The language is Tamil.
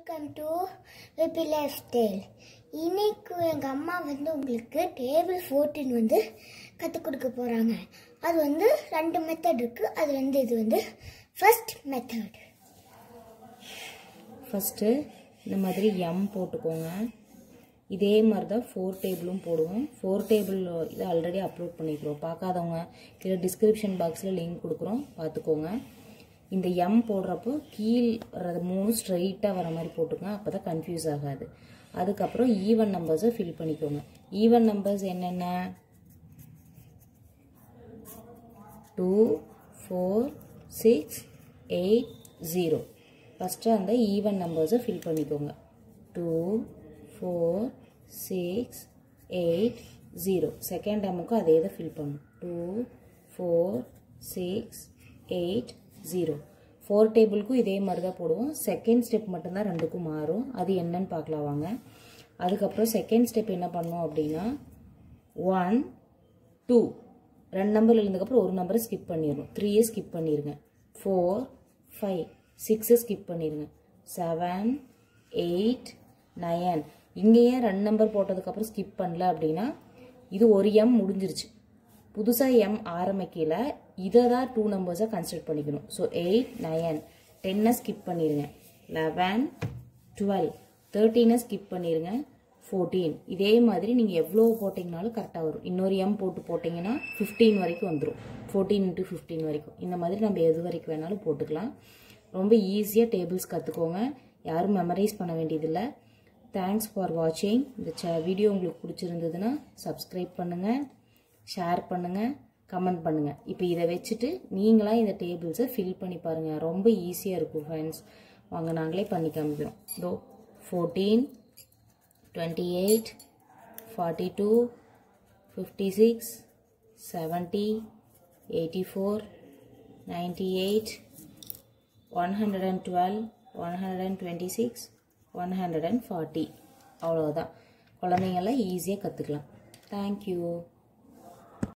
welcome to VB lifestyle இன்னைக்கு எங்கள் அம்மா வந்து உங்களுக்கு டேபிள் ஃபோர்டீன் வந்து கற்றுக் கொடுக்க போகிறாங்க அது வந்து ரெண்டு மெத்தட் இருக்குது அது வந்து இது வந்து ஃபர்ஸ்ட் மெத்தட் ஃபஸ்ட்டு இந்த மாதிரி எம் போட்டுக்கோங்க இதே மாதிரி தான் ஃபோர் டேபிளும் போடுவோம் ஃபோர் டேபிள் இது ஆல்ரெடி அப்லோட் பண்ணிக்கிறோம் பார்க்காதவங்க கீழே டிஸ்கிரிப்ஷன் பாக்ஸில் லிங்க் கொடுக்குறோம் பார்த்துக்கோங்க இந்த எம் போடுறப்போ கீழ் வர்றது மூணு ஸ்ட்ரைட்டாக வர மாதிரி போட்டுக்கோங்க அப்போ தான் கன்ஃபியூஸ் ஆகாது அதுக்கப்புறம் ஈவன் நம்பர்ஸை ஃபில் பண்ணிக்கோங்க ஈவன் நம்பர்ஸ் என்னென்ன two four six eight zero first அந்த ஈவன் நம்பர்ஸை ஃபில் பண்ணிக்கோங்க two four six eight zero second டைமுக்கும் அதே தான் ஃபில் பண்ணும் two four six eight zero four டேபிளுக்கும் இதே மாதிரி தான் போடுவோம் செகண்ட் ஸ்டெப் மட்டும்தான் ரெண்டுக்கும் மாறும் அது என்னன்னு பார்க்கலாம் வாங்க அதுக்கப்புறம் செகண்ட் ஸ்டெப் என்ன பண்ணோம் அப்படின்னா ஒன் டூ ரெண்டு நம்பர் எழுந்ததுக்கப்புறம் ஒரு நம்பரை ஸ்கிப் பண்ணிடணும் த்ரீயை ஸ்கிப் பண்ணிடுங்க ஃபோர் ஃபைவ் சிக்ஸை ஸ்கிப் பண்ணிடுங்க செவன் எயிட் நயன் இங்கே ஏன் ரெண்டு நம்பர் போட்டதுக்கப்புறம் ஸ்கிப் பண்ணல அப்படின்னா இது ஒரு எம் முடிஞ்சிருச்சு புதுசாக எம் ஆரம்பிக்கல இதை தான் டூ நம்பர்ஸை கன்சிடர் பண்ணிக்கணும் ஸோ எயிட் நயன் டென்னை ஸ்கிப் பண்ணிடுங்க லெவன் டுவெல் தேர்ட்டீனை ஸ்கிப் பண்ணிடுங்க ஃபோர்டீன் இதே மாதிரி நீங்கள் எவ்வளோ போட்டிங்கனாலும் கரெக்டாக வரும் இன்னொரு எம் போட்டு போட்டிங்கன்னா ஃபிஃப்டீன் வரைக்கும் வந்துடும் ஃபோர்டீன் இன்ட்டு ஃபிஃப்டீன் வரைக்கும் இந்த மாதிரி நம்ம எது வரைக்கும் வேணாலும் போட்டுக்கலாம் ரொம்ப ஈஸியாக டேபிள்ஸ் கற்றுக்கோங்க யாரும் மெமரைஸ் பண்ண வேண்டியதில்லை தேங்க்ஸ் ஃபார் வாட்சிங் இந்த ச வீடியோ உங்களுக்கு பிடிச்சிருந்ததுன்னா சப்ஸ்கிரைப் பண்ணுங்கள் ஷேர் பண்ணுங்கள் கமெண்ட் பண்ணுங்கள் இப்போ இதை வச்சுட்டு நீங்களாம் இந்த டேபிள்ஸை ஃபில் பண்ணி பாருங்கள் ரொம்ப ஈஸியாக இருக்கும் ஃப்ரெண்ட்ஸ் வாங்க நாங்களே பண்ணி காமிக்கிறோம் தோ fourteen twenty eight forty two fifty six seventy eighty four ninety eight one hundred and twelve one hundred and twenty six one hundred and forty அவ்வளோதான் குழந்தைங்கெல்லாம் ஈஸியாக கற்றுக்கலாம் தேங்க்யூ